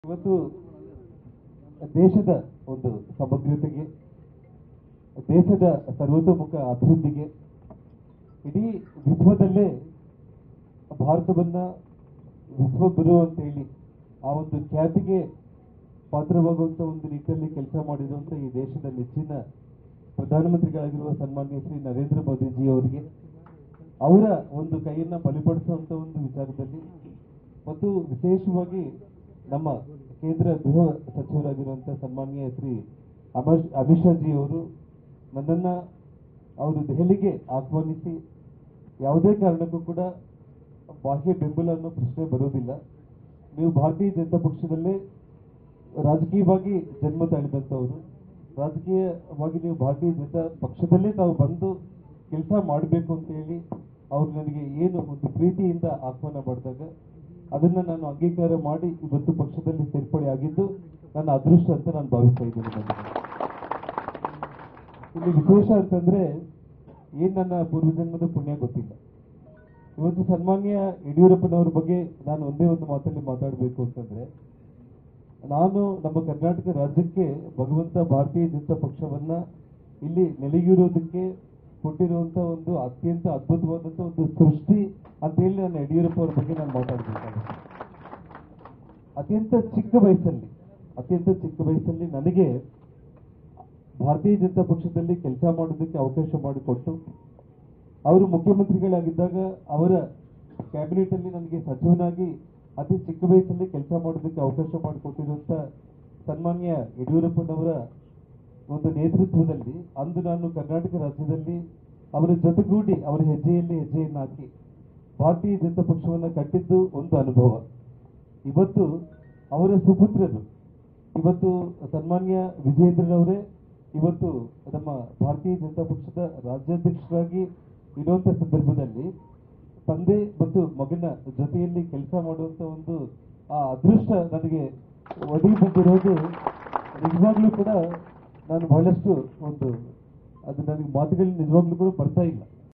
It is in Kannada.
ಇವತ್ತು ದೇಶದ ಒಂದು ಸಮಗ್ರತೆಗೆ ದೇಶದ ಸರ್ವತೋಮುಖ ಅಭಿವೃದ್ಧಿಗೆ ಇಡೀ ವಿಶ್ವದಲ್ಲೇ ಭಾರತವನ್ನ ವಿಶ್ವಗುರು ಅಂತ ಹೇಳಿ ಆ ಒಂದು ಖ್ಯಾತಿಗೆ ಪಾತ್ರವಾಗುವಂತ ಒಂದು ನಿಟ್ಟಿನಲ್ಲಿ ಕೆಲಸ ಮಾಡಿರುವಂತ ಈ ದೇಶದ ನೆಚ್ಚಿನ ಪ್ರಧಾನಮಂತ್ರಿಗಳಾಗಿರುವ ಸನ್ಮಾನ್ಯ ಶ್ರೀ ನರೇಂದ್ರ ಮೋದಿಜಿ ಅವರಿಗೆ ಅವರ ಒಂದು ಕೈಯನ್ನ ಬಲಿಪಡಿಸುವಂತ ಒಂದು ವಿಚಾರದಲ್ಲಿ ಮತ್ತು ವಿಶೇಷವಾಗಿ ನಮ್ಮ ಕೇಂದ್ರ ಗೃಹ ಸಚಿವರಾಗಿರುವಂತಹ ಸನ್ಮಾನ್ಯ ಶ್ರೀ ಅಮಿತ್ ಅಮಿತ್ ಶಾ ಜಿ ಅವರು ನನ್ನನ್ನ ಅವರು ದೆಹಲಿಗೆ ಆಹ್ವಾನಿಸಿ ಯಾವುದೇ ಕಾರಣಕ್ಕೂ ಕೂಡ ಬಾಹ್ಯ ಬೆಂಬಲ ಅನ್ನೋ ಪ್ರಶ್ನೆ ಬರೋದಿಲ್ಲ ನೀವು ಭಾರತೀಯ ಜನತಾ ಪಕ್ಷದಲ್ಲೇ ರಾಜಕೀಯವಾಗಿ ಜನ್ಮ ತಾಳಿದಂಥವ್ರು ರಾಜಕೀಯವಾಗಿ ನೀವು ಭಾರತೀಯ ಜನತಾ ಪಕ್ಷದಲ್ಲೇ ತಾವು ಬಂದು ಕೆಲಸ ಮಾಡಬೇಕು ಅಂತ ಹೇಳಿ ಅವ್ರು ನನಗೆ ಏನು ಒಂದು ಪ್ರೀತಿಯಿಂದ ಆಹ್ವಾನ ಮಾಡಿದಾಗ ಅದನ್ನ ನಾನು ಅಂಗೀಕಾರ ಮಾಡಿ ಇವತ್ತು ಪಕ್ಷದಲ್ಲಿ ಸೇರ್ಪಡೆ ಆಗಿದ್ದು ನನ್ನ ಅದೃಷ್ಟ ಅಂತ ನಾನು ಭಾವಿಸ್ತಾ ಇದ್ದೀನಿ ನನಗೆ. ಇಲ್ಲಿ ವಿಶೇಷ ಅಂತಂದ್ರೆ ಏನ್ ನನ್ನ ಪೂರ್ವಜನ್ಮದ ಪುಣ್ಯ ಗೊತ್ತಿಲ್ಲ ಇವತ್ತು ಸನ್ಮಾನ್ಯ ಯಡಿಯೂರಪ್ಪನವ್ರ ಬಗ್ಗೆ ನಾನು ಒಂದೇ ಒಂದು ಮಾತಲ್ಲಿ ಮಾತಾಡಬೇಕು ಅಂತಂದ್ರೆ ನಾನು ನಮ್ಮ ಕರ್ನಾಟಕ ರಾಜ್ಯಕ್ಕೆ ಭಗವಂತ ಭಾರತೀಯ ಜನತಾ ಪಕ್ಷವನ್ನ ಇಲ್ಲಿ ನೆಲೆಯೂರೋದಕ್ಕೆ ಕೊಟ್ಟಿರುವಂತ ಒಂದು ಅತ್ಯಂತ ಅದ್ಭುತವಾದಂತ ಒಂದು ಸೃಷ್ಟಿ ಅಂತ ಹೇಳಿ ನಾನು ಯಡಿಯೂರಪ್ಪ ಅವ್ರ ಬಗ್ಗೆ ನಾನು ಮಾತಾಡಬೇಕಾಗುತ್ತೆ ಅತ್ಯಂತ ಚಿಕ್ಕ ವಯಸ್ಸಲ್ಲಿ ಅತ್ಯಂತ ಚಿಕ್ಕ ವಯಸ್ಸಲ್ಲಿ ನನಗೆ ಭಾರತೀಯ ಜನತಾ ಪಕ್ಷದಲ್ಲಿ ಕೆಲಸ ಮಾಡೋದಕ್ಕೆ ಅವಕಾಶ ಮಾಡಿಕೊಟ್ಟು ಅವರು ಮುಖ್ಯಮಂತ್ರಿಗಳಾಗಿದ್ದಾಗ ಅವರ ಕ್ಯಾಬಿನೆಟ್ ಅಲ್ಲಿ ನನಗೆ ಸಚಿವನಾಗಿ ಅತಿ ಚಿಕ್ಕ ವಯಸ್ಸಲ್ಲಿ ಕೆಲಸ ಮಾಡೋದಕ್ಕೆ ಅವಕಾಶ ಮಾಡಿಕೊಟ್ಟಿರುವಂತ ಸನ್ಮಾನ್ಯ ಯಡಿಯೂರಪ್ಪನವರ ಒಂದು ನೇತೃತ್ವದಲ್ಲಿ ಅಂದು ನಾನು ಕರ್ನಾಟಕ ರಾಜ್ಯದಲ್ಲಿ ಅವರ ಜೊತೆಗೂಡಿ ಅವರ ಹೆಜ್ಜೆಯಲ್ಲಿ ಹೆಜ್ಜೆಯನ್ನು ಹಾಕಿ ಭಾರತೀಯ ಜನತಾ ಪಕ್ಷವನ್ನು ಕಟ್ಟಿದ್ದು ಒಂದು ಅನುಭವ ಇವತ್ತು ಅವರ ಸುಪುತ್ರರು ಇವತ್ತು ಸನ್ಮಾನ್ಯ ವಿಜಯೇಂದ್ರನವರೇ ಇವತ್ತು ನಮ್ಮ ಭಾರತೀಯ ಜನತಾ ಪಕ್ಷದ ರಾಜ್ಯಾಧ್ಯಕ್ಷರಾಗಿ ಇರುವಂತ ಸಂದರ್ಭದಲ್ಲಿ ತಂದೆ ಮತ್ತು ಮಗನ ಜೊತೆಯಲ್ಲಿ ಕೆಲಸ ಮಾಡುವಂತ ಒಂದು ಆ ಅದೃಷ್ಟ ನನಗೆ ಒದಗಿ ಬಂದಿರೋದು ನಿಜವಾಗ್ಲೂ ಕೂಡ ನಾನು ಬಹಳಷ್ಟು ಒಂದು ಅದು ನನಗೆ ಮಾತುಗಳು ನಿಜವಾಗ್ಲೂ ಕೂಡ ಬರ್ತಾ ಇಲ್ಲ